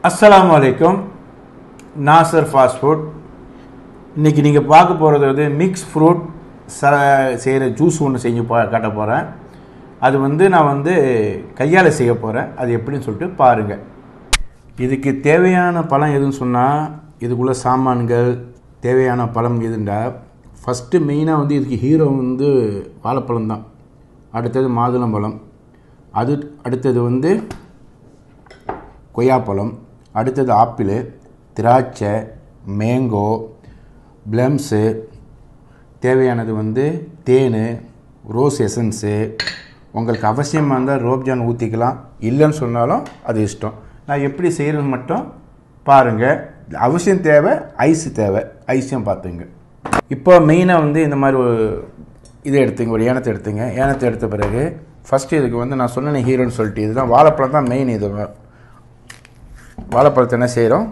அஸ்ஸலாமு அலைக்கும் Nassar fast food இன்றைக்கி நீங்கள் பார்க்க போகிறது வந்து மிக்ஸ் ஃப்ரூட் ச செய்கிற ஜூஸ் ஒன்று செஞ்சு பா காட்ட போகிறேன் அது வந்து நான் வந்து கையால் செய்ய போகிறேன் அது எப்படின்னு சொல்லிட்டு பாருங்கள் இதுக்கு தேவையான பழம் எதுன்னு சொன்னால் இதுக்குள்ள சாமான்கள் தேவையான பழம் எதுண்டா ஃபஸ்ட்டு மெயினாக வந்து இதுக்கு ஹீரோ வந்து வாழைப்பழம் தான் அடுத்தது மாதுளம்பழம் அது அடுத்தது வந்து கொய்யாப்பழம் அடுத்தது ஆப்பிள் திராட்சை மேங்கோ ப்ளம்ஸு தேவையானது வந்து தேன் ரோஸ் எசன்ஸு உங்களுக்கு அவசியமாக இருந்தால் ரோப்ஜான் ஊற்றிக்கலாம் இல்லைன்னு சொன்னாலும் அது இஷ்டம் நான் எப்படி செய்கிறது மட்டும் பாருங்கள் அவசியம் தேவை ஐஸ் தேவை ஐஸையும் பார்த்துங்க இப்போ மெயினாக வந்து இந்த மாதிரி ஒரு இதை எடுத்துங்க ஒரு ஏனத்தை எடுத்துங்க ஏனத்தை எடுத்த பிறகு ஃபஸ்ட்டு இதுக்கு வந்து நான் சொன்னேன் ஹீரோன்னு சொல்லிட்டு இதுதான் வாழைப்பழம் தான் மெயின் இது வாழைப்பழத்தை என்ன செய்கிறோம்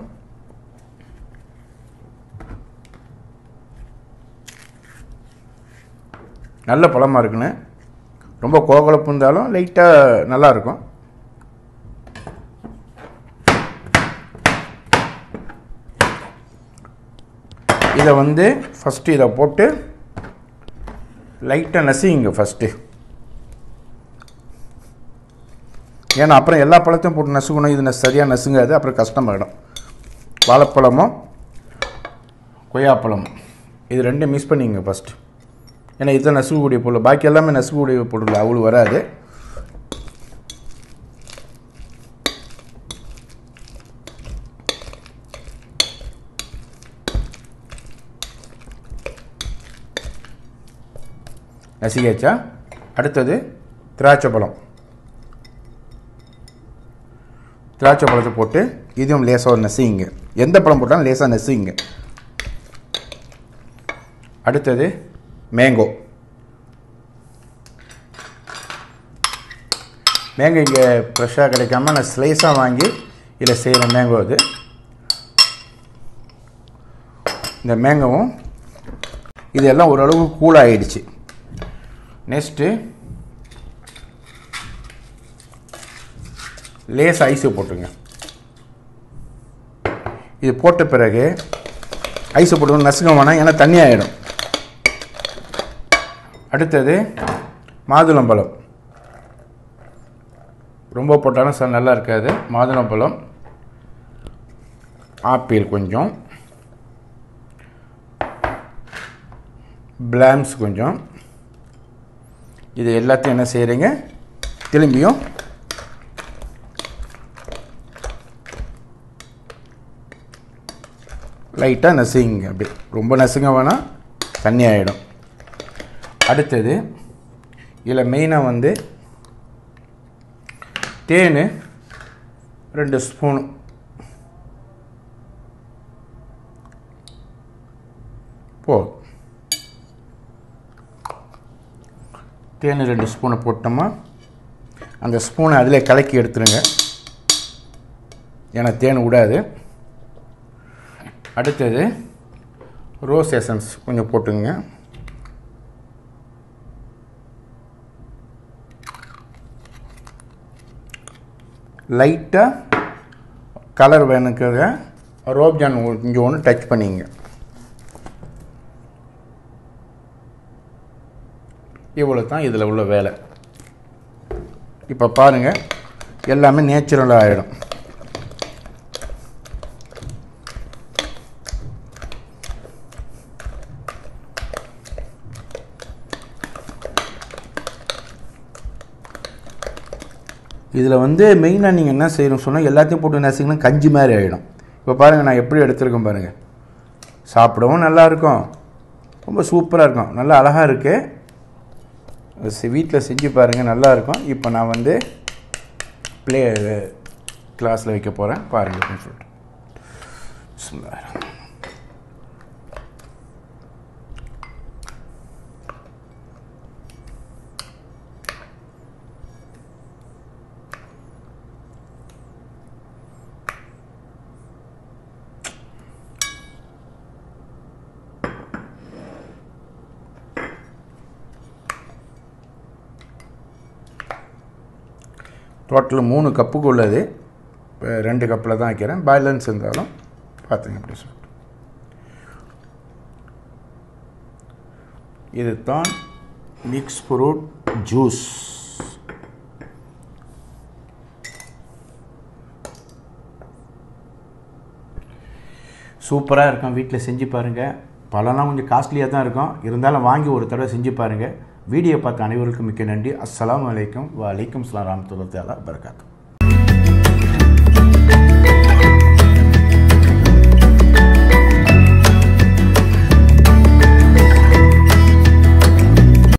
நல்ல பழமாக இருக்குன்னு ரொம்ப கோகலப்பு இருந்தாலும் லைட்டாக நல்லாயிருக்கும் இதை வந்து ஃபஸ்ட்டு இதை போட்டு லைட்டாக நசிங்க ஃபஸ்ட்டு ஏன்னா அப்புறம் எல்லா பழத்தையும் போட்டு நசுக்கணும் இது ந- சரியாக நசுங்காது அப்புறம் கஷ்டமாயிடும் வாழைப்பழமும் கொய்யாப்பழமும் இது ரெண்டும் மிஸ் பண்ணிங்க ஃபஸ்ட்டு ஏன்னா இதுதான் நசுக்கக்கூடிய பொருள் பாக்கி எல்லாமே நசுக்கக்கூடிய பொருள் அவ்வளோ வராது நசிகாச்சா அடுத்தது திராட்சை பழம் திராட்சை பழத்தை போட்டு இதுவும் லேசாக ஒரு நெசிங்க எந்த பழம் போட்டாலும் லேசாக நெசிங்க அடுத்தது மேங்கோ மேங்கோ இங்கே ஃப்ரெஷ்ஷாக கிடைக்காம நான் ஸ்லைஸாக வாங்கி இதில் செய்கிற மேங்கோ இது இந்த மேங்கோவும் இதெல்லாம் ஓரளவு கூல் ஆயிடுச்சு நெக்ஸ்ட்டு லேஸ் ஐஸு போட்டுருங்க இது போட்ட பிறகு ஐஸு போட்டு நசுங்க வேணாம் ஏன்னா தண்ணி ஆகிடும் அடுத்தது மாதுளம்பழம் ரொம்ப போட்டாலும் ச நல்லா இருக்காது மாதுளம்பழம் ஆப்பிள் கொஞ்சம் பிளாம்ஸ் கொஞ்சம் இது எல்லாத்தையும் என்ன செய்கிறீங்க திரும்பியும் லைட்டாக நசுங்க அப்படி ரொம்ப நசுங்க வேணாம் தண்ணி ஆகிடும் அடுத்தது இதில் மெயினாக வந்து தேன் ரெண்டு ஸ்பூனு போ தேன் ரெண்டு ஸ்பூனை போட்டோமா அந்த ஸ்பூனை அதில் கலக்கி எடுத்துருங்க ஏன்னா தேன் விடாது அடுத்தது ரோஸ் எசன்ஸ் கொஞ்சம் போட்டுங்க லைட்டாக கலர் வேணுக்காக ரோப்ஜான் கொஞ்சம் ஒன்று டச் பண்ணிங்க இவ்வளோ தான் இதில் உள்ள வேலை இப்போ பாருங்கள் எல்லாமே நேச்சுரலாக ஆகிடும் இதில் வந்து மெயினாக நீங்கள் என்ன செய்யணும் சொன்னால் எல்லாத்தையும் போட்டு நசிங்கன்னா கஞ்சி மாதிரி ஆகிடும் இப்போ பாருங்கள் நான் எப்படி எடுத்திருக்கேன் பாருங்கள் சாப்பிடவும் நல்லா இருக்கும் ரொம்ப சூப்பராக இருக்கும் நல்லா அழகாக இருக்குது வீட்டில் செஞ்சு பாருங்கள் நல்லா இருக்கும் இப்போ நான் வந்து ப்ளே கிளாஸில் வைக்க போகிறேன் பாருங்கள் அப்படின்னு சொல்லிட்டு பிஸ்மில்லாஹ். டோட்டல் மூணு கப்புக்கு உள்ளது இப்போ ரெண்டு கப்பில் தான் வைக்கிறேன் பேலன்ஸ் இருந்தாலும் பார்த்துங்க அப்படி சொல்லிட்டு இது தான் மிக்ஸ் ஃப்ரூட் ஜூஸ் சூப்பராக இருக்கும் வீட்டில் செஞ்சு பாருங்கள் பழம்லாம் கொஞ்சம் காஸ்ட்லியாக தான் இருக்கும் இருந்தாலும் வாங்கி ஒரு தடவை செஞ்சு பாருங்கள் வீடியோ பார்த்த அனைவருக்கும் மிக்க நன்றி அஸ்ஸலாமு அலைக்கும் வலைக்கும் ஸ்லாம் ராமத்துல்லா பரகாத்து